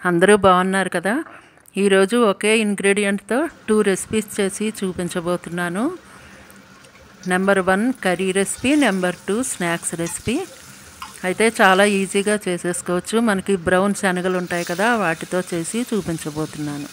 అందరూ బాగున్నారు కదా ఈరోజు ఒకే ఇంగ్రీడియంట్తో టూ రెసిపీస్ చేసి చూపించబోతున్నాను number one curry recipe number two snacks recipe అయితే చాలా ఈజీగా చేసేసుకోవచ్చు మనకి బ్రౌన్ శనగలు ఉంటాయి కదా వాటితో చేసి చూపించబోతున్నాను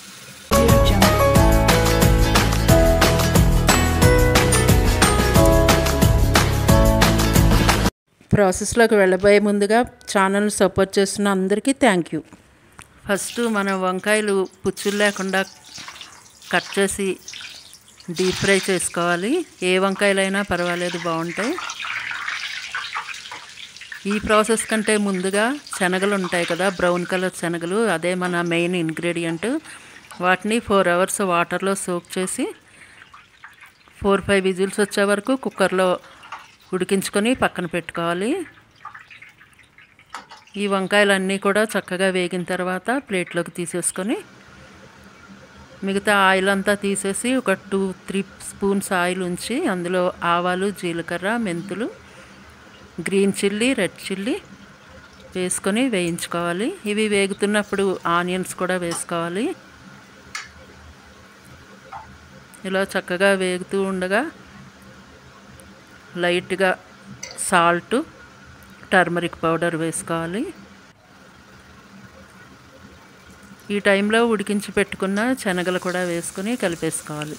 ప్రాసెస్లోకి వెళ్ళబోయే ముందుగా ఛానల్ సపోర్ట్ చేస్తున్న అందరికీ థ్యాంక్ యూ ఫస్ట్ మనం వంకాయలు పుచ్చులు లేకుండా కట్ చేసి డీప్ ఫ్రై చేసుకోవాలి ఏ వంకాయలైనా పర్వాలేదు బాగుంటాయి ఈ ప్రాసెస్ కంటే ముందుగా శనగలు ఉంటాయి కదా బ్రౌన్ కలర్ శనగలు అదే మన మెయిన్ ఇంగ్రీడియంట్ వాటిని ఫోర్ అవర్స్ వాటర్లో సోక్ చేసి ఫోర్ ఫైవ్ విజిల్స్ వచ్చే వరకు కుక్కర్లో ఉడికించుకొని పక్కన పెట్టుకోవాలి ఈ వంకాయలన్నీ కూడా చక్కగా వేగిన తర్వాత ప్లేట్లోకి తీసేసుకొని మిగతా ఆయిల్ అంతా తీసేసి ఒక టూ త్రీ స్పూన్స్ ఆయిల్ ఉంచి అందులో ఆవాలు జీలకర్ర మెంతులు గ్రీన్ చిల్లీ రెడ్ చిల్లీ వేసుకొని వేయించుకోవాలి ఇవి వేగుతున్నప్పుడు ఆనియన్స్ కూడా వేసుకోవాలి ఇలా చక్కగా వేగుతూ ఉండగా లైట్గా సాల్ట్ టర్మరిక్ పౌడర్ వేసుకోవాలి ఈ టైంలో ఉడికించి పెట్టుకున్న శనగలు కూడా వేసుకొని కలిపేసుకోవాలి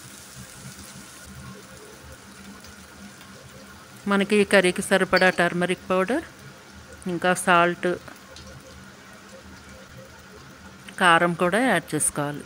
మనకి కర్రీకి సరిపడా టర్మరిక్ పౌడర్ ఇంకా సాల్ట్ కారం కూడా యాడ్ చేసుకోవాలి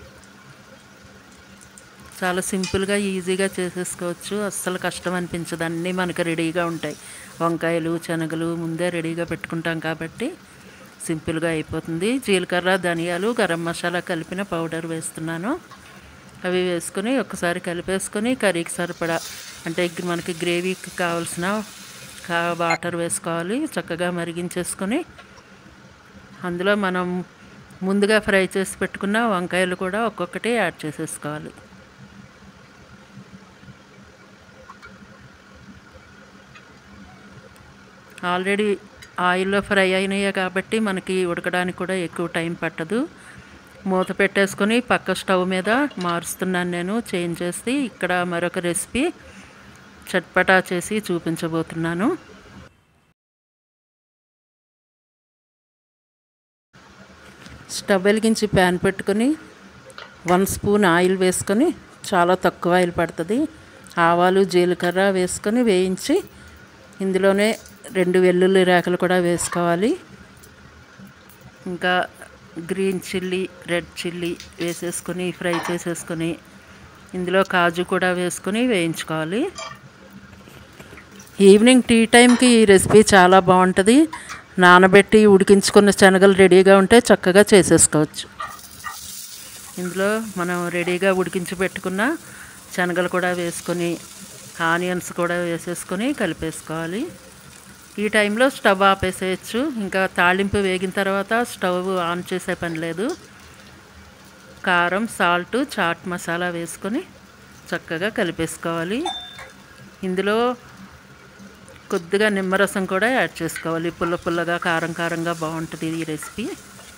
చాలా సింపుల్గా ఈజీగా చేసేసుకోవచ్చు అస్సలు కష్టం అనిపించదు అన్నీ మనకు రెడీగా ఉంటాయి వంకాయలు శనగలు ముందే రెడీగా పెట్టుకుంటాం కాబట్టి సింపుల్గా అయిపోతుంది జీలకర్ర ధనియాలు గరం మసాలా కలిపిన పౌడర్ వేస్తున్నాను అవి వేసుకొని ఒకసారి కలిపేసుకొని కర్రీకి సరిపడా అంటే మనకి గ్రేవీకి కావాల్సిన కా వాటర్ వేసుకోవాలి చక్కగా మరిగించేసుకొని అందులో మనం ముందుగా ఫ్రై చేసి పెట్టుకున్న వంకాయలు కూడా ఒక్కొక్కటి యాడ్ చేసేసుకోవాలి ఆల్రెడీ ఆయిల్లో ఫ్రై అయినాయి కాబట్టి మనకి ఉడకడానికి కూడా ఎక్కువ టైం పట్టదు మూత పెట్టేసుకొని పక్క స్టవ్ మీద మారుస్తున్నాను నేను చేంజ్ చేసి ఇక్కడ మరొక రెసిపీ చట్పటా చేసి చూపించబోతున్నాను స్టవ్ వెలిగించి ప్యాన్ పెట్టుకొని వన్ స్పూన్ ఆయిల్ వేసుకొని చాలా తక్కువ ఆయిల్ పడుతుంది ఆవాలు జీలకర్ర వేసుకొని వేయించి ఇందులోనే రెండు వెల్లుల్లి రేకలు కూడా వేసుకోవాలి ఇంకా గ్రీన్ చిల్లీ రెడ్ చిల్లీ వేసేసుకొని ఫ్రై చేసేసుకొని ఇందులో కాజు కూడా వేసుకొని వేయించుకోవాలి ఈవినింగ్ టీ టైంకి ఈ రెసిపీ చాలా బాగుంటుంది నానబెట్టి ఉడికించుకున్న శనగలు రెడీగా ఉంటే చక్కగా చేసేసుకోవచ్చు ఇందులో మనం రెడీగా ఉడికించి పెట్టుకున్న శనగలు కూడా వేసుకొని ఆనియన్స్ కూడా వేసేసుకొని కలిపేసుకోవాలి ఈ టైంలో స్టవ్ ఆపేసేయచ్చు ఇంకా తాళింపు వేగిన తర్వాత స్టవ్ ఆన్ చేసే పని లేదు కారం సాల్ట్ చాట్ మసాలా వేసుకొని చక్కగా కలిపేసుకోవాలి ఇందులో కొద్దిగా నిమ్మరసం కూడా యాడ్ చేసుకోవాలి పుల్ల పుల్లగా కారం కారంగా బాగుంటుంది ఈ రెసిపీ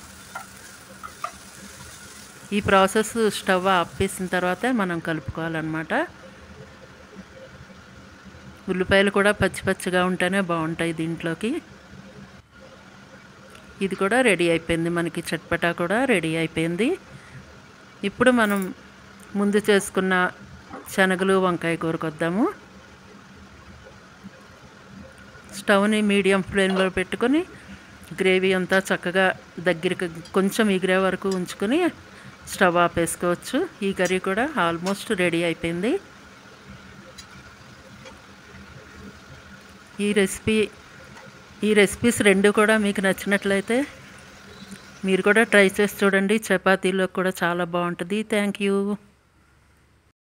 ఈ ప్రాసెస్ స్టవ్ ఆపేసిన తర్వాత మనం కలుపుకోవాలన్నమాట ఉల్లిపాయలు కూడా పచ్చి పచ్చిగా ఉంటేనే బాగుంటాయి దీంట్లోకి ఇది కూడా రెడీ అయిపోయింది మనకి చట్పటా కూడా రెడీ అయిపోయింది ఇప్పుడు మనం ముందు చేసుకున్న శనగలు వంకాయ కూరకొద్దాము స్టవ్ని మీడియం ఫ్లేమ్లో పెట్టుకొని గ్రేవీ అంతా చక్కగా దగ్గరికి కొంచెం ఎగిరే వరకు ఉంచుకొని స్టవ్ ఆపేసుకోవచ్చు ఈ కర్రీ కూడా ఆల్మోస్ట్ రెడీ అయిపోయింది ఈ రెసిపీ ఈ రెసిపీస్ రెండు కూడా మీకు నచ్చినట్లయితే మీరు కూడా ట్రై చేసి చూడండి చపాతీలో కూడా చాలా బాగుంటుంది థ్యాంక్ యూ